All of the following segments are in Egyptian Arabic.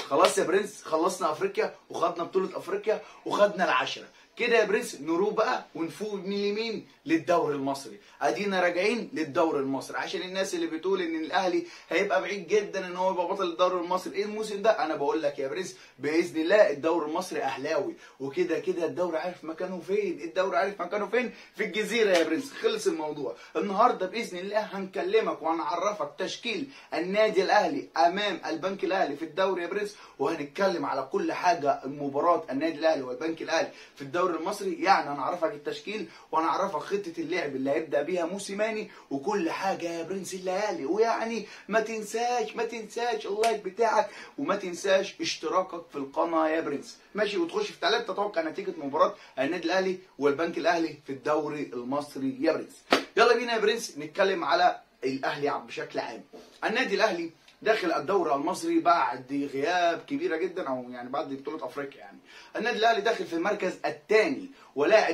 خلاص يا برنس خلصنا افريقيا وخدنا بطوله افريقيا وخدنا العشره كده يا برنس نروح بقى ونفوق من اليمين للدوري المصري ادينا راجعين للدوري المصري عشان الناس اللي بتقول ان الاهلي هيبقى بعيد جدا ان هو يبقى بطل الدوري المصري ايه الموسم ده انا بقول لك يا برنس باذن الله الدوري المصري اهلاوي وكده كده الدوري عارف مكانه فين الدوري عارف مكانه فين في الجزيره يا برنس خلص الموضوع النهارده باذن الله هنكلمك وهنعرفك تشكيل النادي الاهلي امام البنك الاهلي في الدوري يا برنس وهنتكلم على كل حاجه مباراه النادي الاهلي والبنك الاهلي في الدوري المصري يعني هنعرفك التشكيل وهنعرفك خطه اللعب اللي هيبدا بيها موسيماني وكل حاجه يا برنس الليالي ويعني ما تنساش ما تنساش اللايك بتاعك وما تنساش اشتراكك في القناه يا برنس ماشي وتخش في ثلاثه تتوقع نتيجه مباراه النادي الاهلي والبنك الاهلي في الدوري المصري يا برنس يلا بينا يا برنس نتكلم على الاهلي بشكل عام النادي الاهلي داخل الدوري المصري بعد غياب كبيره جدا او يعني بعد بطوله افريقيا يعني النادي الاهلي داخل في المركز الثاني ولاعب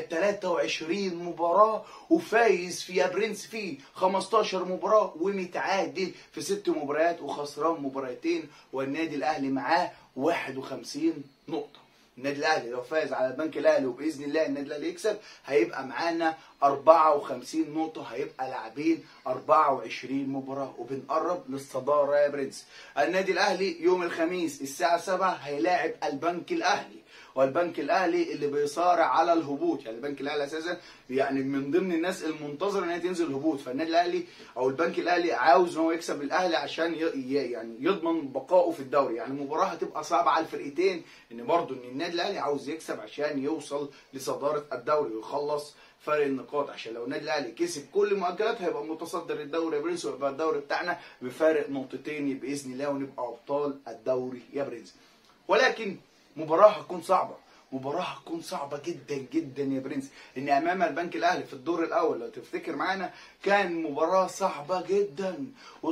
23 مباراه وفايز في يا برنس في 15 مباراه ومتعادل في ست مباريات وخسران مباراتين والنادي الاهلي معاه 51 نقطه النادي الاهلي لو فاز على البنك الاهلي وباذن الله النادي الاهلي يكسب هيبقى معانا 54 نقطه هيبقى لاعبين 24 مباراه وبنقرب للصداره يا برنس النادي الاهلي يوم الخميس الساعه 7 هيلاعب البنك الاهلي والبنك الاهلي اللي بيصارع على الهبوط يعني البنك الاهلي اساسا يعني من ضمن الناس المنتظره ان هي تنزل الهبوط فالنادي الاهلي او البنك الاهلي عاوز ان هو يكسب الاهلي عشان يعني يضمن بقائه في الدوري يعني المباراه هتبقى صعبه على الفرقتين ان برضه ان النادي الاهلي عاوز يكسب عشان يوصل لصداره الدوري ويخلص فرق النقاط عشان لو النادي الاهلي كسب كل المؤجلات هيبقى متصدر الدوري يا برنس ويبقى الدوري بتاعنا بفارق نقطتين باذن الله ونبقى ابطال الدوري يا برنس ولكن مباراه هتكون صعبه مباراة هتكون صعبة جدا جدا يا برنس ان امام البنك الاهلي في الدور الاول لو تفتكر معانا كان مباراة صعبة جدا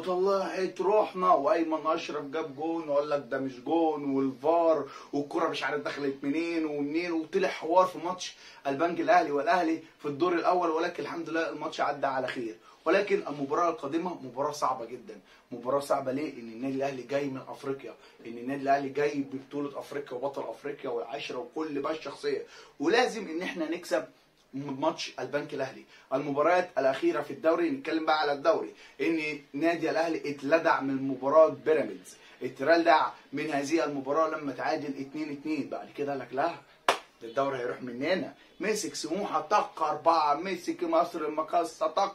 وطلعت روحنا وايمن اشرف جاب جون وقال لك ده مش جون والفار والكرة مش عارف دخلت منين ومنين وطلع حوار في ماتش البنك الاهلي والاهلي في الدور الاول ولكن الحمد لله الماتش عدى على خير ولكن المباراة القادمة مباراة صعبة جدا مباراة صعبة ليه؟ إن النادي الأهلي جاي من أفريقيا إن النادي الأهلي جاي ببطولة أفريقيا وبطل أفريقيا والعشرة وكل بقى الشخصية ولازم إن إحنا نكسب ماتش البنك الاهلي المباريات الاخيره في الدوري نتكلم بقى على الدوري ان نادي الاهلي اتلدع من مباراه بيراميدز اتلدع من هذه المباراه لما تعادل 2 2 بعد كده قال لك لا ده الدوري هيروح مننا مسك سموحه طق اربعه مسك مصر المقاصه طق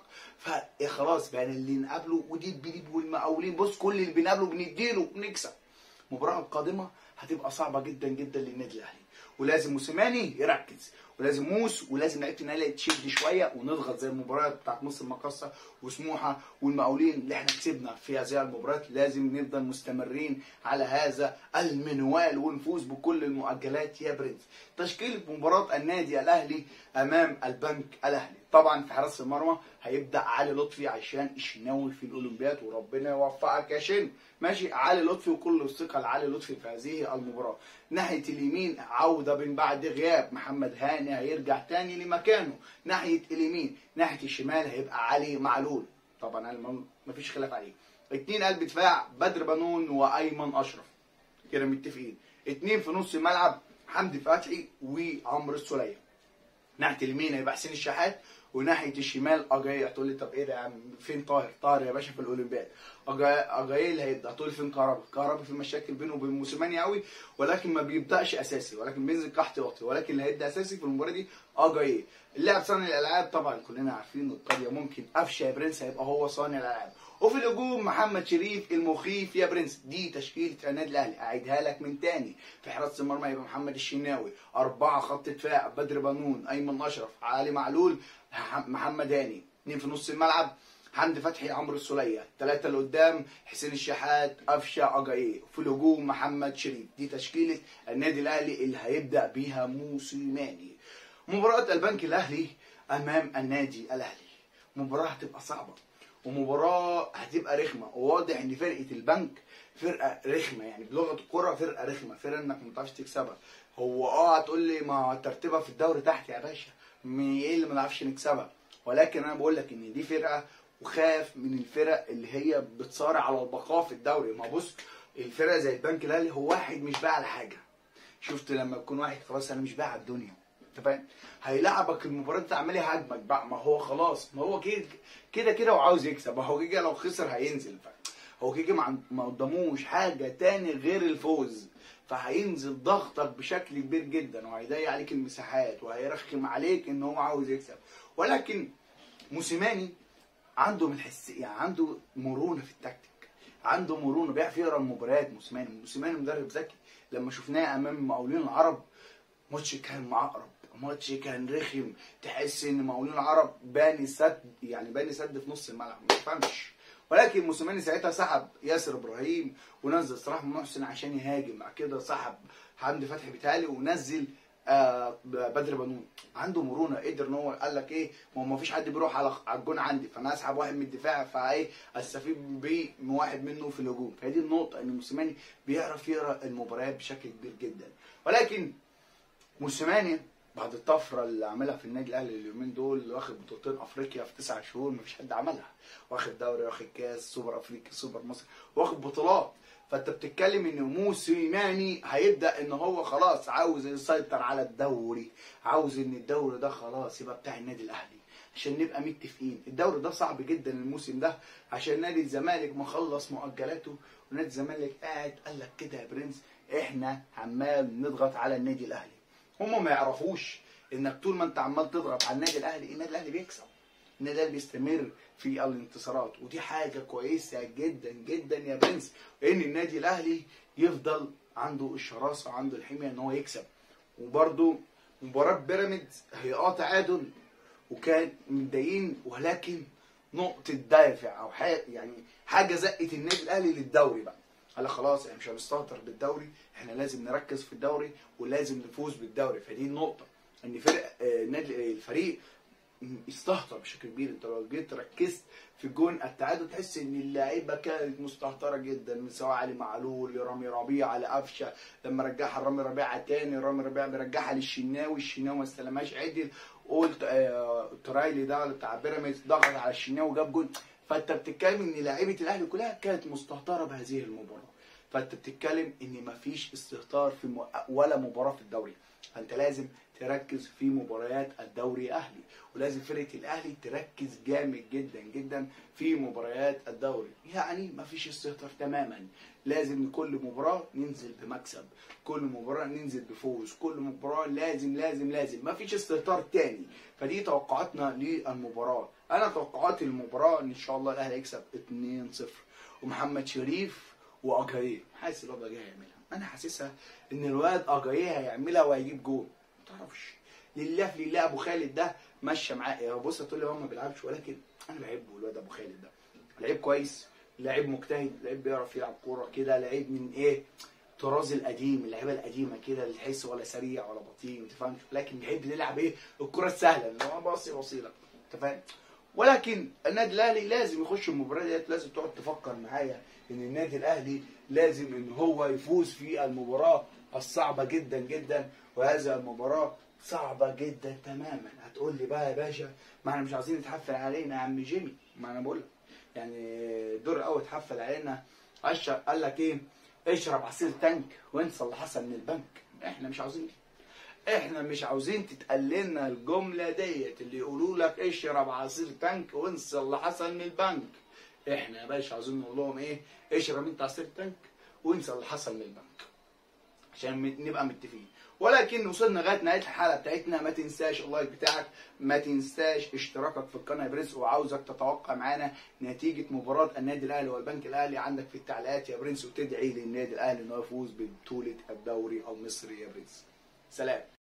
فخلاص بقى اللي نقابله ودي البليب والمقاولين بص كل اللي بنقابله بنديله بنكسب المباراه القادمه هتبقى صعبه جدا جدا للنادي الاهلي ولازم موسيماني يركز ولازم موس ولازم لعيبه النادي تشد شويه ونضغط زي المباريات بتاعت مصر المقاصه وسموحه والمقاولين اللي احنا كسبنا في هذه المباريات لازم نفضل مستمرين على هذا المنوال ونفوز بكل المؤجلات يا برنس تشكيله مباراه النادي الاهلي امام البنك الاهلي طبعا في حراسه المرمى هيبدا علي لطفي عشان الشناوي في الاولمبياد وربنا يوفقك يا شن ماشي علي لطفي وكل الثقه لعلي لطفي في هذه المباراه ناحيه اليمين عوده من بعد غياب محمد هاني هيرجع تاني لمكانه ناحيه اليمين ناحيه الشمال هيبقى علي معلول طبعا مفيش خلاف عليه اتنين قلب دفاع بدر بنون وايمن اشرف كده متفقين اتنين في نص الملعب حمدي فتحي وعمرو السوليه ناحيه اليمين هيبقى حسين الشحات وناحيه الشمال اجاي هتقول لي طب ايه ده يا عم فين طاهر طاهر يا باشا في الاولمبياد اجايل هيبدا هتقول فين كهربا كهربا في مشاكل بينه وبين موسيماني قوي ولكن ما بيبداش اساسي ولكن بينزل كاحتياطي ولكن اللي هيبدا اساسي في المباراه دي اجايل اللاعب صانع الالعاب طبعا كلنا عارفين القضيه ممكن قفشه يا برنس هيبقى هو صانع الالعاب وفي الهجوم محمد شريف المخيف يا برنس دي تشكيله النادي الاهلي اعيدها لك من تاني في حراسه المرمى يبقى محمد الشناوي اربعه خط دفاع بدر بنون ايمن اشرف علي معلول محمد هاني اثنين في نص الملعب حمدي فتحي عمرو السوليه ثلاثه اللي قدام حسين الشحات قفشه اجاييه في الهجوم محمد شريف دي تشكيله النادي الاهلي اللي هيبدا بيها موسيماني مباراه البنك الاهلي امام النادي الاهلي مباراه هتبقى صعبه ومباراه هتبقى رخمه وواضح ان فرقه البنك فرقه رخمه يعني بلغه الكره فرقه رخمه فرقه انك ما تعرفش تكسبها هو اه هتقول لي ما ترتيبها في الدوري تحت يا باشا ايه اللي ما نعرفش نكسبها ولكن انا بقول لك ان دي فرقه وخاف من الفرق اللي هي بتصارع على البقاء في الدوري ما بص الفرقه زي البنك الاهلي هو واحد مش باع على حاجه شفت لما يكون واحد خلاص انا مش باع على الدنيا انت فاهم هيلعبك المباراه انت عمال يهاجمك بقى ما هو خلاص ما هو كده كده كده وعاوز يكسب ما هو كده لو خسر هينزل هو كده ما عن- ما قداموش حاجه تاني غير الفوز فهينزل ضغطك بشكل كبير جدا وهيضيق عليك المساحات وهيرخم عليك ان هو عاوز يكسب ولكن موسيماني عنده من حس يعني عنده مرونه في التكتيك عنده مرونه بيعرف يقرا المباريات موسيماني موسيماني مدرب ذكي لما شفناه امام المقاولين العرب ماتش كان معقرب ماتش كان رخم تحس ان مقاولين العرب باني سد يعني باني سد في نص الملعب ما تفهمش ولكن موسيماني ساعتها سحب ياسر ابراهيم ونزل صلاح محسن عشان يهاجم بعد كده سحب حمدي فتحي بيتهيألي ونزل آه بدر بنون عنده مرونه قدر ان هو قال لك ايه ما هو ما فيش حد بيروح على على الجون عندي فانا اسحب واحد من الدفاع فايه استفيد بيه من واحد منه في الهجوم فدي النقطه ان موسيماني بيعرف يقرا المباريات بشكل كبير جدا ولكن موسيماني بعد الطفره اللي عملها في النادي الاهلي اليومين دول واخد بطولتين افريقيا في تسع شهور مفيش حد عملها واخد دوري واخد كاس سوبر افريقي سوبر مصر واخد بطولات فانت بتتكلم ان موسيماني هيبدا ان هو خلاص عاوز يسيطر على الدوري عاوز ان الدوري ده خلاص يبقى بتاع النادي الاهلي عشان نبقى متفقين الدوري ده صعب جدا الموسم ده عشان نادي الزمالك مخلص مؤجلاته ونادي الزمالك قاعد قال لك كده يا برنس احنا عمال نضغط على النادي الاهلي هم ما يعرفوش انك طول ما انت عمال تضغط على النادي الاهلي النادي الاهلي بيكسب النادي الاهلي بيستمر في الانتصارات ودي حاجه كويسه جدا جدا يا برنس ان النادي الاهلي يفضل عنده الشراسه عنده الحميه ان هو يكسب وبرده مباراه بيراميدز هي اه تعادل وكان متضايقين ولكن نقطه دافع او حاجه يعني حاجه زقت النادي الاهلي للدوري بقى قال لك خلاص احنا مش هنستهتر بالدوري احنا لازم نركز في الدوري ولازم نفوز بالدوري فدي النقطه ان فرق آه، النادي الفريق استهتر بشكل كبير انت لو جيت ركزت في جون التعادل تحس ان اللعيبه كانت مستهتره جدا من سواء علي معلول لرامي ربيعه لقفشه لما رجعها رامي ربيعه تاني رامي ربيعه بيرجعها للشناوي الشناوي ما استلمهاش عدل قلت آه ترايلي ده بتاع بيراميدز ضغط على الشناوي وجاب جون فانت بتتكلم ان لعيبه الاهلي كلها كانت مستهتره بهذه المباراه فانت بتتكلم ان مفيش استهتار في م... ولا مباراه في الدوري فانت لازم تركز في مباريات الدوري الاهلي ولازم فرقه الاهلي تركز جامد جدا جدا في مباريات الدوري يعني مفيش استهتار تماما لازم كل مباراه ننزل بمكسب كل مباراه ننزل بفوز كل مباراه لازم لازم لازم مفيش استهتار تاني فدي توقعاتنا للمباراه انا توقعاتي للمباراه ان شاء الله الاهلي هيكسب 2-0 ومحمد شريف واجاييه حاسس الواد اجاييه هيعملها انا حاسسها ان الواد اجاييه هيعملها وهيجيب جول ما تعرفش لله في لله ابو خالد ده ماشيه معاه يا بص تقول لي هو ما بيلعبش ولكن انا بحبه الواد ابو خالد ده لعيب كويس لعيب مجتهد لعيب بيعرف يلعب كوره كده لعيب من ايه طراز القديم اللعيبه القديمه كده اللي تحس ولا سريع ولا بطيء ما تفهمش لكن بيحب يلعب ايه الكره السهله اللي هو باصي بصيلك انت فاهم ولكن النادي الاهلي لازم يخش المباراه ديت لازم تقعد تفكر معايا ان النادي الاهلي لازم ان هو يفوز في المباراه الصعبه جدا جدا وهذه المباراه صعبه جدا تماما هتقول لي بقى يا باشا ما احنا مش عايزين يتحفل علينا يا عم جيمي ما انا بقول لك يعني الدور الاول اتحفل علينا اشرب قال لك ايه اشرب عصير تانك وانسى اللي حصل من البنك احنا مش عاوزين كده. احنا مش عاوزين تتقال لنا الجمله ديت اللي يقولوا لك اشرب عصير تانك وانسى اللي حصل من البنك احنا يا باشا عاوزين نقول لهم ايه اشرب انت عصير تانك وانسى اللي حصل من البنك عشان م- نبقى متفقين ولكن وصلنا لغايه نهايه الحلقه بتاعتنا ما تنساش اللايك بتاعك ما تنساش اشتراكك في القناه يا برنس وعاوزك تتوقع معانا نتيجه مباراه النادي الاهلي والبنك الاهلي عندك في التعليقات يا برنس وتدعي للنادي الاهلي انه يفوز ببطوله الدوري المصري يا برنس سلام